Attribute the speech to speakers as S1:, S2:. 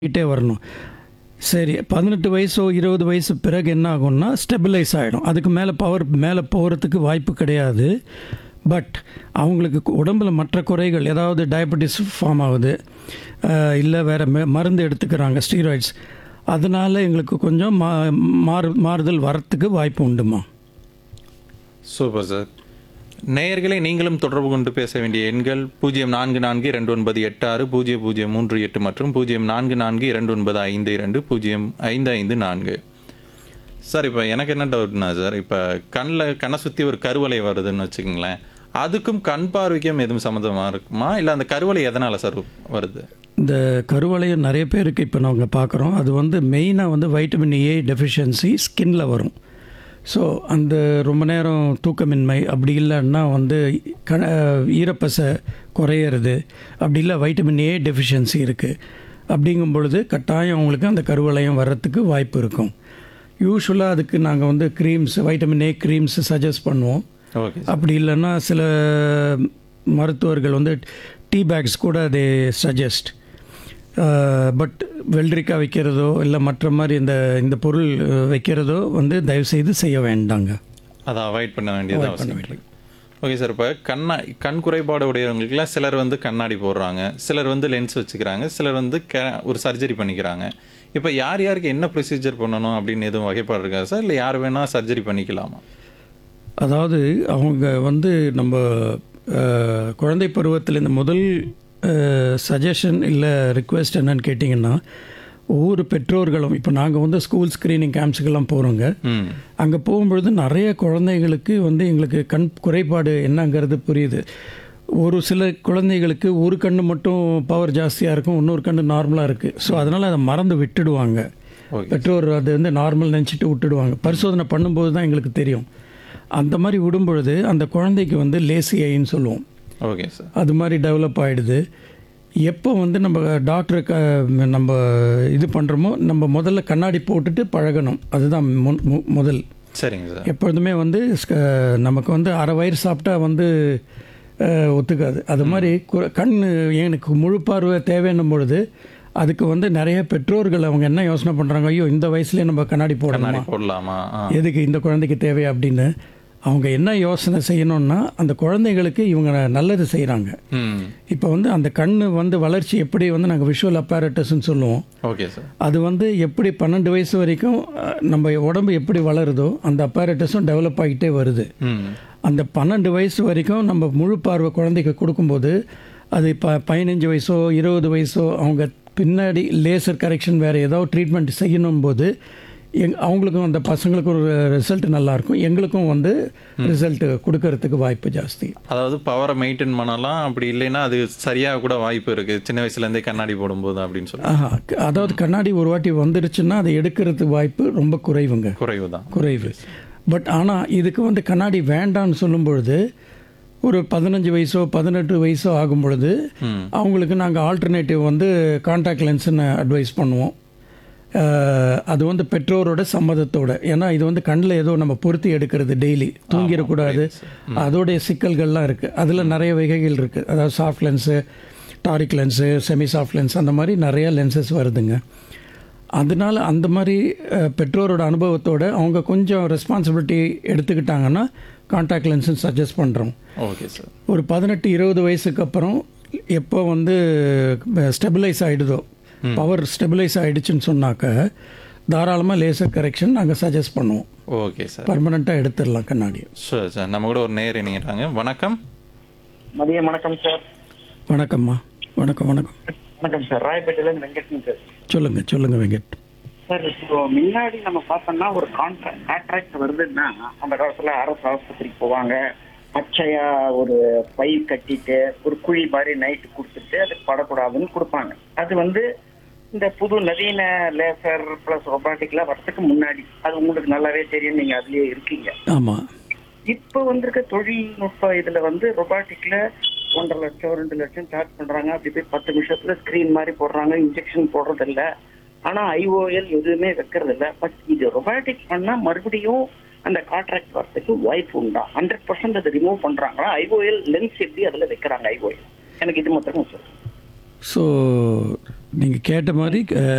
S1: கிட்டே வரணும் சரி பதினெட்டு வயசோ இருபது வயசு பிறகு என்ன ஆகும்னா ஸ்டெபிலைஸ் ஆகிடும் அதுக்கு மேலே பவர் மேலே போகிறதுக்கு வாய்ப்பு கிடையாது பட் அவங்களுக்கு கு- உடம்புல மற்ற குறைகள் ஏதாவது டயபெட்டிஸ் ஃபார்ம் ஆகுது இல்லை வேறு மருந்து எடுத்துக்கிறாங்க ஸ்டீராய்ட்ஸ் அதனால் எங்களுக்கு கொஞ்சம் மா மாறு மாறுதல் வரத்துக்கு வாய்ப்பு உண்டுமா
S2: சூப்பர் சார் நேயர்களை நீங்களும் தொடர்பு கொண்டு பேச வேண்டிய எண்கள் பூஜ்ஜியம் நான்கு நான்கு இரண்டு ஒன்பது எட்டு ஆறு பூஜ்ஜியம் பூஜ்ஜியம் மூன்று எட்டு மற்றும் பூஜ்ஜியம் நான்கு நான்கு இரண்டு ஒன்பது ஐந்து இரண்டு பூஜ்ஜியம் ஐந்து ஐந்து நான்கு சார் இப்போ எனக்கு என்ன டவுட்னா சார் இப்போ கண்ணில் கண்ணை சுற்றி ஒரு கருவலை வருதுன்னு வச்சுக்கோங்களேன் அதுக்கும் கண் பார்வைக்கும் எதுவும் சம்மந்தமாக இருக்குமா இல்லை அந்த கருவலை எதனால் சார் வருது
S1: இந்த கருவளையம் நிறைய பேருக்கு இப்போ நாங்கள் பார்க்குறோம் அது வந்து மெயினாக வந்து வைட்டமின் ஏ டெஃபிஷியன்சி ஸ்கின்ல வரும் ஸோ அந்த ரொம்ப நேரம் தூக்கமின்மை அப்படி இல்லைன்னா வந்து க ஈரப்பசை குறையிறது அப்படி இல்லை வைட்டமின் ஏ டெஃபிஷியன்சி இருக்குது அப்படிங்கும் பொழுது கட்டாயம் அவங்களுக்கு அந்த கருவளையம் வர்றதுக்கு வாய்ப்பு இருக்கும் யூஸ்வலாக அதுக்கு நாங்கள் வந்து creams vitamin A creams suggest பண்ணுவோம்
S2: ஓகே
S1: அப்படி இல்லைன்னா சில மருத்துவர்கள் வந்து டீ பேக்ஸ் கூட அதை சஜஸ்ட் பட் வெள்ளரிக்காய் வைக்கிறதோ இல்லை மற்ற மாதிரி இந்த இந்த பொருள் அஹ், வைக்கிறதோ வந்து தயவுசெய்து செய்ய வேண்டாங்க
S2: அதை அவாய்ட் பண்ண வேண்டியது அவசியம் ஓகே சார் இப்போ கண்ணா கண் குறைபாடு உடையவங்களுக்குலாம் சிலர் வந்து கண்ணாடி போடுறாங்க சிலர் வந்து லென்ஸ் வச்சுக்கிறாங்க சிலர் வந்து க ஒரு சர்ஜரி பண்ணிக்கிறாங்க இப்போ யார் யாருக்கு என்ன ப்ரொசீஜர் பண்ணணும் அப்படின்னு எதுவும் வகைப்பாடு இருக்கா சார் இல்லை யார் வேணால் சர்ஜரி பண்ணிக்கலாமா
S1: அதாவது அவங்க வந்து நம்ம அஹ், குழந்தை பருவத்தில் இந்த முதல் சஜஷன் இல்லை ரிக்வெஸ்ட் என்னன்னு கேட்டிங்கன்னா ஒவ்வொரு பெற்றோர்களும் இப்போ நாங்கள் வந்து ஸ்கூல் ஸ்க்ரீனிங் கேம்ப்ஸுக்கெல்லாம் போகிறோங்க
S2: ம்
S1: அங்கே போகும்பொழுது நிறைய குழந்தைகளுக்கு வந்து எங்களுக்கு கண் குறைபாடு என்னங்கிறது புரியுது ஒரு சில குழந்தைகளுக்கு ஒரு கண்ணு மட்டும் பவர் ஜாஸ்தியாக இருக்கும் இன்னொரு கண்ணு நார்மலாக இருக்குது ஸோ அதனால் அதை மறந்து விட்டுடுவாங்க
S2: ஓகே
S1: பெற்றோர் அது வந்து நார்மல் நினச்சிட்டு விட்டுடுவாங்க பரிசோதனை பண்ணும்போது தான் எங்களுக்கு தெரியும் அந்த மாதிரி விடும்பொழுது அந்த குழந்தைக்கு வந்து லேசி ஐன்னு சொல்லுவோம்
S2: ஓகே சார்
S1: அது மாதிரி டெவலப் ஆகிடுது எப்போ வந்து நம்ம டாக்டருக்கு நம்ம இது பண்ணுறோமோ நம்ம முதல்ல கண்ணாடி போட்டுட்டு பழகணும் அதுதான் முன்- மு- முதல்
S2: சரிங்க சார்
S1: எப்பொழுதுமே வந்து ஸ்க- நமக்கு வந்து அரை வயிறு சாப்பிட்டா வந்து அஹ், ஒத்துக்காது அது மாதிரி கு- கண் எனக்கு முழு பார்வை தேவைன்னும் பொழுது அதுக்கு வந்து நிறைய பெற்றோர்கள் அவங்க என்ன யோசனை பண்ணுறாங்க ஐயோ இந்த வயசுலேயே நம்ம கண்ணாடி போடணுமா
S2: கண்ணாடி போடலாமா ஆ
S1: எதுக்கு இந்த குழந்தைக்கு தேவை அப்படின்னு அவங்க என்ன யோசனை செய்யணும்னா அந்த குழந்தைகளுக்கு இவங்க நல்லது செய்கிறாங்க
S2: ம்
S1: இப்போ வந்து அந்த கண் வந்து வளர்ச்சி எப்படி வந்து நாங்கள் விஷுவல் அப்பாரட்டஸ்ன்னு சொல்லுவோம்
S2: ஓகே சார்
S1: அது வந்து எப்படி பன்னெண்டு வயசு வரைக்கும் அஹ், நம்ம உடம்பு எப்படி வளருதோ அந்த அப்பாரட்டஸும் டெவலப் ஆகிட்டே வருது
S2: ம்
S1: அந்த பன்னெண்டு வயசு வரைக்கும் நம்ம முழு பார்வை குழந்தைக்கு கொடுக்கும்போது அது இப்போ பதினஞ்சு வயசோ இருபது வயசோ அவங்க பின்னாடி லேசர் கரெக்ஷன் வேறு ஏதோ ட்ரீட்மெண்ட் செய்யணும் போது எங் அவங்களுக்கும் அந்த பசங்களுக்கும் ஒரு ரிசல்ட் நல்லாயிருக்கும் எங்களுக்கும் வந்து ரிசல்ட் கொடுக்கறதுக்கு வாய்ப்பு ஜாஸ்தி
S2: அதாவது பவரை மெயின்டைன் பண்ணலாம் அப்படி இல்லைன்னா அது சரியாக கூட வாய்ப்பு இருக்குது சின்ன வயசுலேருந்தே கண்ணாடி போடும்போது அப்படின்னு சொல்லி
S1: ஆஹா க- அதாவது கண்ணாடி ஒரு வாட்டி வந்துருச்சுன்னா அதை எடுக்கிறதுக்கு வாய்ப்பு ரொம்ப குறைவுங்க
S2: குறைவு தான்
S1: குறைவு பட் ஆனால் இதுக்கு வந்து கண்ணாடி வேண்டான்னு சொல்லும் பொழுது ஒரு பதினஞ்சு வயசோ பதினெட்டு வயசோ ஆகும் பொழுது
S2: ம்
S1: அவங்களுக்கு நாங்கள் ஆல்டர்னேட்டிவ் வந்து காண்டாக்ட் லென்ஸ்னு அட்வைஸ் பண்ணுவோம் அஹ், அது வந்து பெற்றோரோட சம்மதத்தோட ஏன்னா இது வந்து கண்ணில் ஏதோ நம்ம பொருத்தி எடுக்கிறது டெய்லி தூங்கிடக்கூடாது அதோடைய சிக்கல்கள்லாம் இருக்குது அதில் நிறைய வகைகள் இருக்குது அதாவது soft lens toric lens semi soft lens அந்த மாதிரி நிறைய லென்சஸ் வருதுங்க அதனால அந்த மாதிரி அஹ், பெற்றோரோட அனுபவத்தோட அவங்க கொஞ்சம் ரெஸ்பான்சிபிலிட்டி எடுத்துக்கிட்டாங்கன்னா காண்டாக்ட் லென்ஸுன்னு சஜஸ்ட் பண்ணுறோம்
S2: ஓகே சார்
S1: ஒரு பதினெட்டு இருபது வயசுக்கு அப்புறம் எப்போ வந்து ஸ்டெபிலைஸ் ஆகிடுதோ பவர் ஸ்டெபிலைஸ் ஆகிடுச்சுன்னு சொன்னாக்க தாராளமாக லேசர் கரெக்ஷன் நாங்கள் சஜஸ்ட் பண்ணுவோம்
S2: ஓகே சார்
S1: பர்மனெண்ட்டாக எடுத்துடலாம் கண்ணாடி
S2: சார் சார் நம்ம கூட ஒரு நேர் இணைகிறாங்க வணக்கம்
S3: மதியம் வணக்கம் சார்
S1: வணக்கம்மா வணக்கம் வணக்கம்
S3: வணக்கம் சார் ராயப்பேட்டையிலேருந்து வெங்கட்டன் சார்
S1: சொல்லுங்கள் சொல்லுங்கள் வெங்கட்
S3: சார் இப்போ முன்னாடி நம்ம பார்த்தோம்னா ஒரு கான்ட்ராக்ட் கான்ட்ராக்ட் வருதுன்னா அந்த காலத்துல அரசு ஆஸ்பத்திரிக்கு போவாங்க பச்சையா ஒரு பை கட்டிட்டு ஒரு குழி மாதிரி நைட்டு கொடுத்துட்டு அது படக்கூடாதுன்னு கொடுப்பாங்க அது வந்து இந்த புது நவீன லேசர் பிளஸ் ரொபாட்டிக்லாம் வரதுக்கு முன்னாடி அது உங்களுக்கு நல்லாவே தெரியும் நீங்க அதுலயே இருக்கீங்க
S1: ஆமாம்
S3: இப்போ வந்திருக்க தொழில்நுட்ப இதுல வந்து ரொபாட்டிக்ல ஒன்றரை லட்சம் ரெண்டு லட்சம் சார்ஜ் பண்றாங்க அப்படி போய் பத்து நிமிஷத்துல ஸ்கிரீன் மாதிரி போடுறாங்க இன்ஜெக்ஷன் போடுறது இல்ல ஆனா ஐஓஎல் எதுவுமே வைக்கிறது இல்ல பட் இது ரொபாட்டிக் பண்ணா மறுபடியும் அந்த கான்ட்ராக்ட் வரதுக்கு வாய்ப்பு உண்டா ஹண்ட்ரட் பர்சன்ட் அதை ரிமூவ் பண்றாங்களா ஐஓஎல் லென்ஸ் எப்படி அதுல வைக்கிறாங்க ஐஓஎல் எனக்கு இது மட்டும் சார்
S1: ஸோ நீங்கள் கேட்ட மாதிரி